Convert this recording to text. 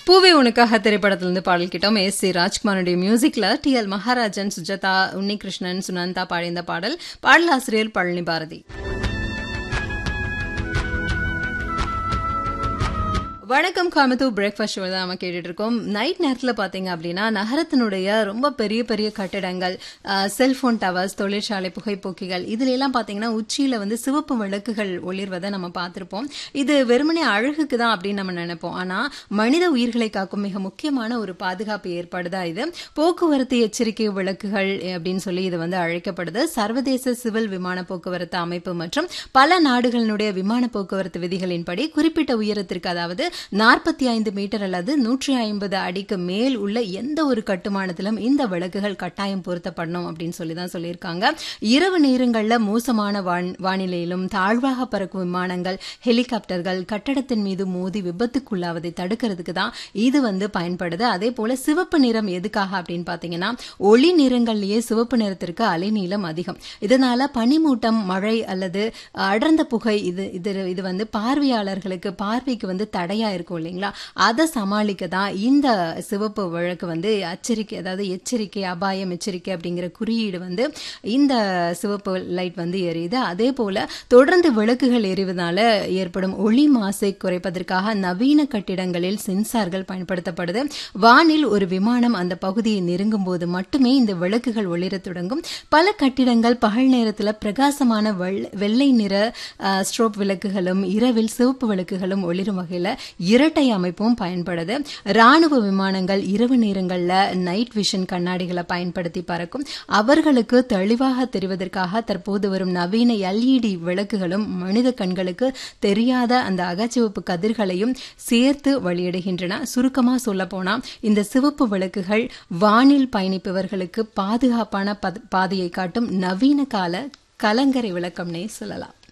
பூவே உனக்காக திரைப்படத்திலிருந்து பாடல் கேட்டோம் எஸ் சி ராஜ்குமாருடைய மியூசிக்ல டி எல் மகாராஜன் சுஜாதா உன்னிகிருஷ்ணன் சுனந்தா பாடிய இந்த பாடல் பாடலாசிரியர் பழனி பாரதி வணக்கம் காமத்து பிரேக்ஃபாஸ்ட் ஷோ தான் நம்ம கேட்டுட்டு இருக்கோம் நைட் நேரத்தில் பார்த்தீங்க அப்படின்னா நகரத்தினுடைய ரொம்ப பெரிய பெரிய கட்டிடங்கள் செல்போன் டவர்ஸ் தொழிற்சாலை புகைப்போக்கிகள் இதுல எல்லாம் பார்த்தீங்கன்னா உச்சியில வந்து சிவப்பு விளக்குகள் ஒளிர்வதை நம்ம பார்த்திருப்போம் இது வெறுமனே அழகுக்கு தான் அப்படின்னு நம்ம நினைப்போம் ஆனா மனித உயிர்களை காக்கும் மிக முக்கியமான ஒரு பாதுகாப்பு ஏற்பாடுதா இது போக்குவரத்து எச்சரிக்கை விளக்குகள் அப்படின்னு சொல்லி இது வந்து அழைக்கப்படுது சர்வதேச சிவில் விமான போக்குவரத்து அமைப்பு மற்றும் பல நாடுகளினுடைய விமான போக்குவரத்து விதிகளின்படி குறிப்பிட்ட உயரத்திற்கு அதாவது நாற்பத்தி ஐந்து மீட்டர் அல்லது நூற்றி ஐம்பது அடிக்கு மேல் உள்ள எந்த ஒரு கட்டுமானத்திலும் இந்த விளக்குகள் கட்டாயம் பொருத்தப்படணும் அப்படின்னு சொல்லி தான் சொல்லியிருக்காங்க இரவு நேரங்களில் மோசமான வானிலையிலும் தாழ்வாக பறக்கும் விமானங்கள் ஹெலிகாப்டர்கள் கட்டடத்தின் மீது மோதி விபத்துக்குள்ளாவதை தடுக்கிறதுக்கு தான் இது வந்து பயன்படுது அதே போல சிவப்பு நிறம் எதுக்காக அப்படின்னு பார்த்தீங்கன்னா ஒளி நிறங்கள்லயே சிவப்பு நிறத்திற்கு அலைநீளம் அதிகம் இதனால பனிமூட்டம் மழை அல்லது அடர்ந்த புகை இது இது இது வந்து பார்வையாளர்களுக்கு பார்வைக்கு வந்து தடையா இருக்கும் இல்லைங்களா அதை சமாளிக்க தான் இந்த சிவப்பு வழக்கு வந்து எச்சரிக்கை அதாவது எச்சரிக்கை அபாயம் எச்சரிக்கை அப்படிங்கிற குறியீடு வந்து இந்த சிவப்பு லைட் வந்து எரியுது அதே போல தொடர்ந்து விளக்குகள் எரிவதனால ஏற்படும் ஒளி மாசை குறைப்பதற்காக நவீன கட்டிடங்களில் சென்சார்கள் பயன்படுத்தப்படுது வானில் ஒரு விமானம் அந்த பகுதியை நெருங்கும் போது மட்டுமே இந்த விளக்குகள் ஒளிர தொடங்கும் பல கட்டிடங்கள் பகல் நேரத்தில் பிரகாசமான வெள்ளை நிற ஸ்ட்ரோப் விளக்குகளும் இரவில் சிவப்பு விளக்குகளும் ஒளிரும் வகையில் இரட்டை அமைப்பும் பயன்படுது ராணுவ விமானங்கள் இரவு நேரங்களில் நைட் விஷன் கண்ணாடிகளை பயன்படுத்தி பறக்கும் அவர்களுக்கு தெளிவாக தெரிவதற்காக தற்போது வரும் நவீன எல்இடி விளக்குகளும் மனித கண்களுக்கு தெரியாத அந்த அகச்சிவப்பு கதிர்களையும் சேர்த்து வழியிடுகின்றன சுருக்கமாக சொல்ல போனா இந்த சிவப்பு விளக்குகள் வானில் பயணிப்பவர்களுக்கு பாதுகாப்பான பாதையை காட்டும் நவீன கால கலங்கரை விளக்கம்னே சொல்லலாம்